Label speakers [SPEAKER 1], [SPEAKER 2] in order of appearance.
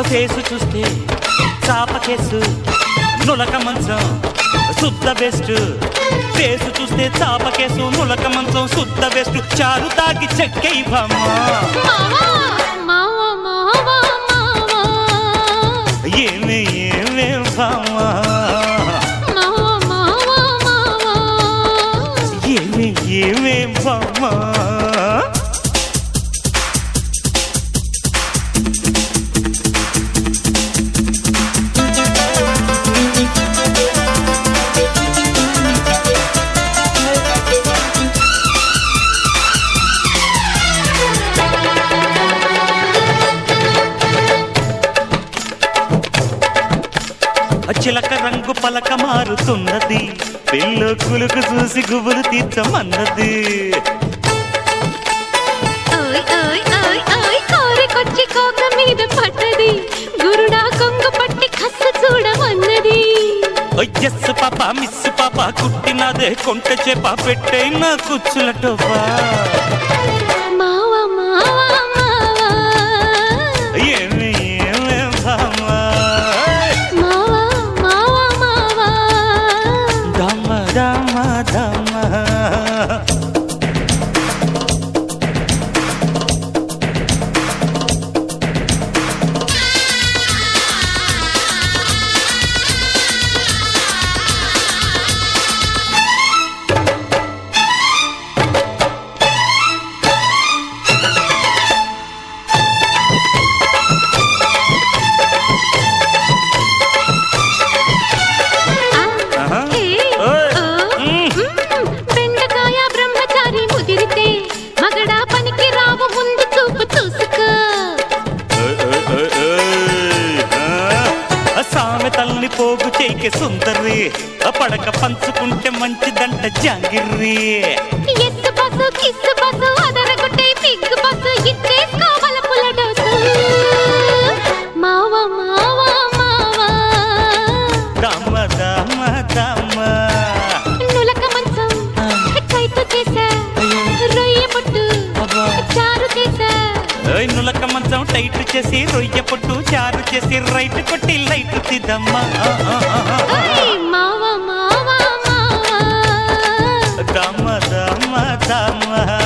[SPEAKER 1] Face చూస్తే చాప case నులక మంచం శుద్ధ బెస్ట్ ఫేసు చూస్తే చాప కేసు నులక మంచం శుద్ధ బెస్ట్ చారు తాగి చెక్కైవమ్మా
[SPEAKER 2] మావా మావా మావా మావా
[SPEAKER 1] ఏమే ఏమే బామా
[SPEAKER 2] మావా మావా మావా
[SPEAKER 1] ఏమే ఏమే బామా చిలక రంగు పలక మారుతున్నది పిల్ల కులుకు చూసి గుబులు తీర్చమన్నది
[SPEAKER 2] ఓయ్ ఓయ్ ఓయ్ ఓయ్ కోరికొచ్చి కోక మీద పడ్డది గురుడా కొంగు పట్టి కస్సు చూడమన్నది
[SPEAKER 1] ఎస్ పాప మిస్ పాప కుట్టినదే కొంట చేప పెట్టే నా కుచ్చుల టోపా
[SPEAKER 2] మావా మావా మావా
[SPEAKER 1] ఏమి ఏమే భామా
[SPEAKER 2] మావా మావా మావా
[SPEAKER 1] దమ దమ దమ ఆహా.
[SPEAKER 2] ఏ,
[SPEAKER 1] ఓయ్.
[SPEAKER 2] ఓ,
[SPEAKER 1] మ్.
[SPEAKER 2] మ్, బెండకాయ బ్రహ్మచారి ముదిరితే మగడా పనికి రావు ముందు చూపు చూసుకో
[SPEAKER 1] ఓయ్, ఓయ్, ఓయ్, ఓయ్. ఆ, సామెతల్ని పోగు చేయికి సుందరి ఆ పడక పంచుకుంటే మంచిదంట జాంగిర్రి
[SPEAKER 2] ఎత్తు బస్సు కిస్సు బస్సు అదరగొట్టే పిగ్గు బస్సు ఇచ్చేసుకోవాల పుల్ల డోసు మావా మావా మావా
[SPEAKER 1] దమ దమ దమ
[SPEAKER 2] నులక మంచం
[SPEAKER 1] ఆ.
[SPEAKER 2] కైతో చేసా
[SPEAKER 1] అయ్యో.
[SPEAKER 2] రొయ్య పొట్టు
[SPEAKER 1] అబ్బా.
[SPEAKER 2] చారు చేసా
[SPEAKER 1] ఓయ్ నులక మంచం టైట్ చేసి రొయ్య పొట్టు చారు చేసి రైట్ కొట్టి లైట్ తిద్దమ్మా
[SPEAKER 2] ఓయ్ మావా మావా మావా
[SPEAKER 1] దమ దమ దమ